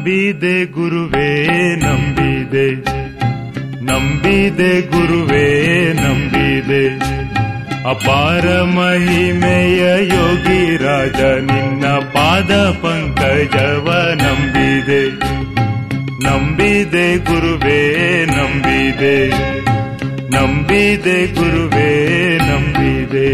ನಂಬಿದೆ ಗುರುವೇ ನಂಬಿದೆ ನಂಬಿದೆ ಗುರುವೇ ನಂಬಿದೆ ಅಪಾರ ಮಹಿಮೆಯ ಯೋಗಿ ರಾಜ ನಿನ್ನ ಪಾದ ಪಂಕಜವ ನಂಬಿದೆ ನಂಬಿದೆ ಗುರುವೇ ನಂಬಿದೆ ನಂಬಿದೆ ಗುರುವೇ ನಂಬಿದೆ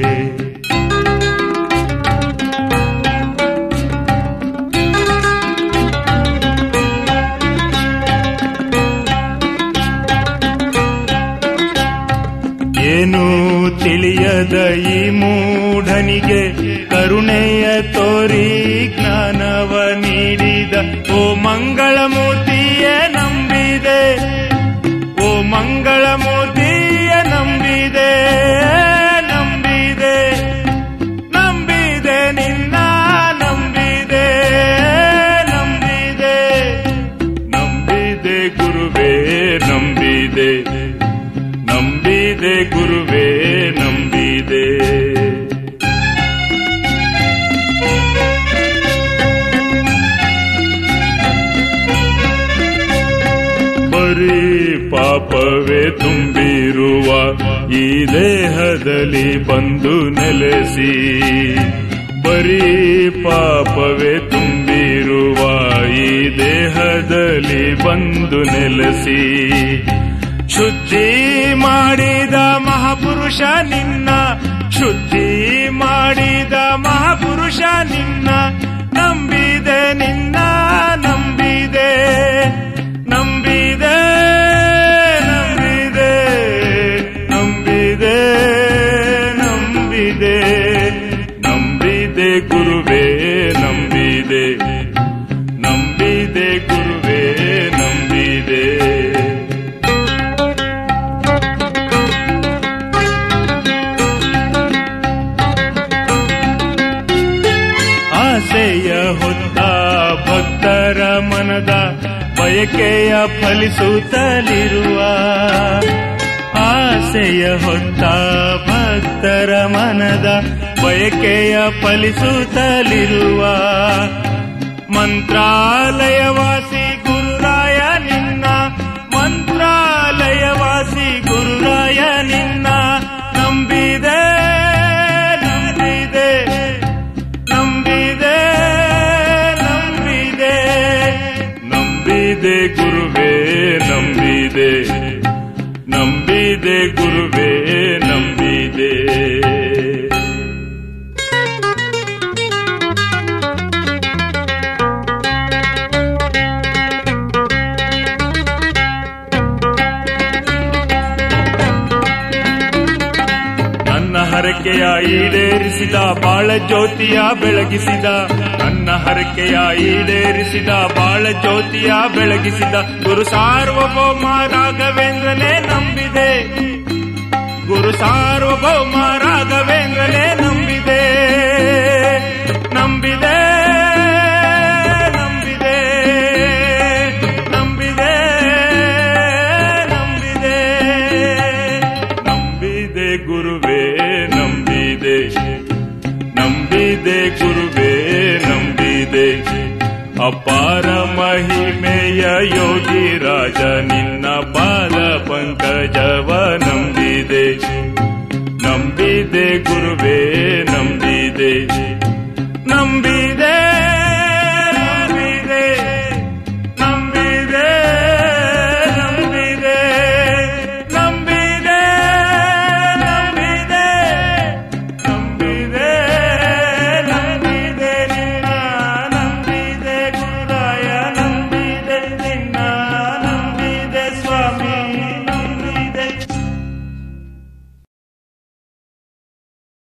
ಏನು ತಿಳಿಯದ ಈ ಮೂಢನಿಗೆ ಕರುಣೆಯ ತೋರಿ ಜ್ಞಾನವ ನೀಡಿದ ಓ ಮಂಗಳಮೂರ್ತಿಯ ನಂಬಿದೆ ಓ ಮಂಗಳಮೂರ್ತಿಯ ನಂಬಿದೆ ನಂಬಿದೆ ನಂಬಿದೆ ನಿನ್ನ ನಂಬಿದೆ ನಂಬಿದೆ ನಂಬಿದೆ ಗುರುವೇ ನಂಬಿದೆ ನಂಬಿದೆ ಗುರುವೇ ನಂಬಿದೆ ಬರೀ ಪಾಪವೇ ತುಂಬಿರುವ ಈ ದೇಹದಲ್ಲಿ ಬಂದು ನೆಲೆಸಿ ಬರೀ ಪಾಪವೇ ತುಂಬಿರುವ ಈ ದೇಹದಲ್ಲಿ ಬಂದು ನೆಲೆಸಿ ಶುದ್ಧಿ ಮಾಡಿದ ಮಹಾಪುರುಷ ನಿನ್ನ ಶುದ್ಧಿ ಮಾಡಿದ ಮಹಾಪುರುಷ ನಿನ್ನ ನಂಬಿದೆ ನಿನ್ನ ನಂಬಿದೆ ನಂಬಿದೆ ನಂಬಿದೆ ನಂಬಿದೆ ನಂಬಿದೆ ನಂಬಿದೆ ಗುರುವೇ ನಂಬಿದೆ ನಂಬಿದೆ ಗುರುವೇ ನಂಬಿದೆ ಆಸೆಯ ಹೊತ್ತ ಭಕ್ತರ ಮನದ ಬಯಕೆಯ ಫಲಿಸುತ್ತಲಿರುವ ಆಸೆಯ ಹೊತ್ತ ಭಕ್ತರ ಮನದ ಬಯಕೆಯ ಫಲಿಸುತ್ತಲಿರುವ ಮಂತ್ರಾಲಯವಾಸಿ ಗುರುರಾಯ ನಿನ್ನ ಮಂತ್ರಾಲಯವಾಸಿ ಗುರುರಾಯ ನಿನ್ನ ನಂಬಿದೆ ನಂಬಿದೆ ನಂಬಿದೆ ನಂಬಿದೆ ನಂಬಿದೆ ಗುರುವೇ ನಂಬಿದೆ ನಂಬಿದೆ ಗುರುವೇ ನಂಬಿದೆ ನನ್ನ ಹರಕೆಯ ಈಡೇರಿಸಿದ ಬಾಳ ಜ್ಯೋತಿಯ ಬೆಳಗಿಸಿದ ನನ್ನ ಹರಕೆಯ ಈಡೇರಿಸಿದ ಬಾಳ ಜ್ಯೋತಿಯ ಬೆಳಗಿಸಿದ ಗುರು ಸಾರ್ವಭೌಮ ರಾಘವೇಂದ್ರನೇ ನಂಬಿದೆ ಗುರು ಸಾರ್ವಭೌಮ ರಾಘವೇಂದ್ರನೇ ನಂಬಿದೆ ನಂಬಿದೆ ನಂಬಿದೆ ನಂಬಿದೆ ನಂಬಿದೆ ನಂಬಿದೆ ಗುರುವೇ ನಂಬಿದೆ ನಂಬಿದೆ ಗುರುವೇ ನಂಬಿದೆ ಅಪಾರ ಮಹಿಮೆಯ ಯೋಗಿ ರಾಜ ನಿನ್ನ ಪಾದ ಪಂಕಜವ ನಂಬಿದೆ ನಂಬಿದೆ ಗುರುವೇ